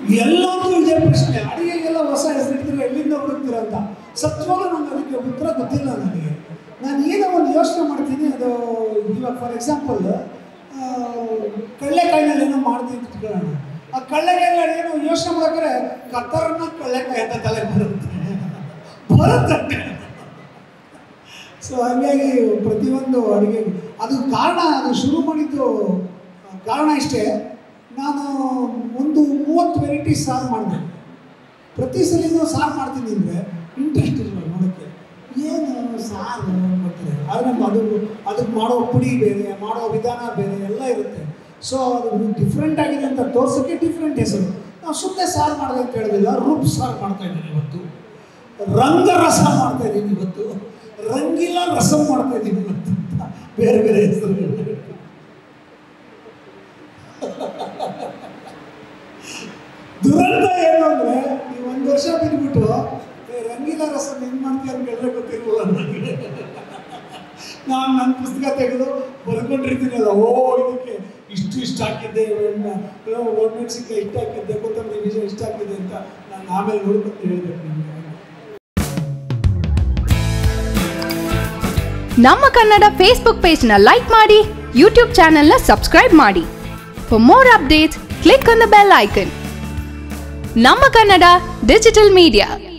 ಎಲ್ಲರೂ ಇದೇ ಪ್ರಶ್ನೆ ಅಡಿಗೆಗೆಲ್ಲ ಹೊಸ ಹೆಸರಿಟ್ಟಿದ್ರೆ ಎಲ್ಲಿಂದ ಹುಡುಕ್ತೀರ ಅಂತ ಸತ್ಯವಾಗ್ಲೂ ನಂಗೆ ಅದಕ್ಕೆ ಉತ್ತರ ಗೊತ್ತಿಲ್ಲ ನನಗೆ ನಾನು ಏನೋ ಒಂದು ಯೋಚನೆ ಮಾಡ್ತೀನಿ ಅದು ಇವಾಗ ಫಾರ್ ಎಕ್ಸಾಂಪಲ್ ಕಡಲೆಕಾಯಿನಲ್ಲಿ ಏನೋ ಮಾಡ್ತೀನಿ ಅಂತ ಇಟ್ಕೊಳ್ಳೋಣ ಆ ಕಡಲೆಕಾಯಿನಲ್ಲಿ ಏನೋ ಯೋಚನೆ ಮಾಡ್ಬೇಕಾದ್ರೆ ಕತ್ತರನ್ನ ಕಡಲೆಕಾಯಿ ಅಂತ ತಲೆ ಬರುತ್ತೆ ಬರುತ್ತೆ ಸೊ ಹಾಗಾಗಿ ಪ್ರತಿಯೊಂದು ಅಡುಗೆ ಅದು ಕಾರಣ ಅದು ಶುರು ಮಾಡಿದ್ದು ಕಾರಣ ಇಷ್ಟೇ ನಾನು ಒಂದು ಮೂವತ್ತು ವೆರೈಟಿ ಸಾರು ಮಾಡಿದೆ ಪ್ರತಿ ಸಲಿನೂ ಸಾರು ಮಾಡ್ತೀನಿ ಅಂದರೆ ಇಂಟ್ರೆಸ್ಟ್ ಇಲ್ಲ ನೋಡೋಕ್ಕೆ ಏನು ಸಾರು ಮಾಡ್ತಾರೆ ಆದರೆ ಅದು ಅದಕ್ಕೆ ಮಾಡೋ ಪುಡಿ ಬೇರೆ ಮಾಡೋ ವಿಧಾನ ಬೇರೆ ಎಲ್ಲ ಇರುತ್ತೆ ಸೊ ಅದು ಡಿಫ್ರೆಂಟ್ ಆಗಿದೆ ಅಂತ ತೋರ್ಸೋಕ್ಕೆ ಡಿಫ್ರೆಂಟ್ ಹೆಸರು ನಾವು ಸುಮ್ಮನೆ ಸಾರು ಮಾಡಿದೆ ಅಂತ ಹೇಳಿದಿಲ್ಲ ರುಬ್ ಸಾರು ಮಾಡ್ತಾ ಇದ್ದೀನಿ ಇವತ್ತು ರಂಗರಸ ಮಾಡ್ತಾ ಇದ್ದೀನಿ ಇವತ್ತು ರಂಗಿಲ ರಸಂ ಮಾಡ್ತಾ ಇದ್ದೀನಿ ಇವತ್ತು ಅಂತ ಬೇರೆ ಬೇರೆ ಹೆಸರುಗಳು ದುರಂತ ಏನು ಅಂದರೆ ನೀವು ಒಂದು ವರ್ಷ ಬಿದ್ದುಬಿಟ್ಟು ಏ, ರಂಗಿಲ ರಸಂ ಹೆಂಗೆ ಮಾಡ್ತೀಯ ಅಂತ ಕೇಳಿದ್ರೆ ಗೊತ್ತಿರಲಿಲ್ಲ ನನಗೆ ನಾನು ನನ್ನ ಪುಸ್ತಕ ತೆಗೆದು ಬರ್ಕೊಂಡಿರ್ತೀನಲ್ಲ ಓ ಇದಕ್ಕೆ ಇಷ್ಟು ಇಷ್ಟ ಹಾಕಿದ್ದೆ ಒಣಮೆಣಸಿನ್ಕಾಯಿ ಇಷ್ಟ ಹಾಕಿದ್ದೆ ಕೊತ್ತಂಬರಿ ಬೀಜ ಇಷ್ಟ ಹಾಕಿದ್ದೆ ಅಂತ ನಾನು ಆಮೇಲೆ ನೋಡ್ಕೊಂಡು ಹೇಳ್ಬೇಕು ನಿಮಗೆ ನಮ್ಮ ಕನ್ನಡ ಫೇಸ್ಬುಕ್ ಪೇಜ್ನ ಲೈಕ್ ಮಾಡಿ ಯೂಟ್ಯೂಬ್ ಚಾನೆಲ್ನ ಸಬ್ಸ್ಕ್ರೈಬ್ ಮಾಡಿ for more updates click on the bell icon ನಮ್ಮ ಕನ್ನಡ ಡಿಜಿಟಲ್ ಮೀಡಿಯಾ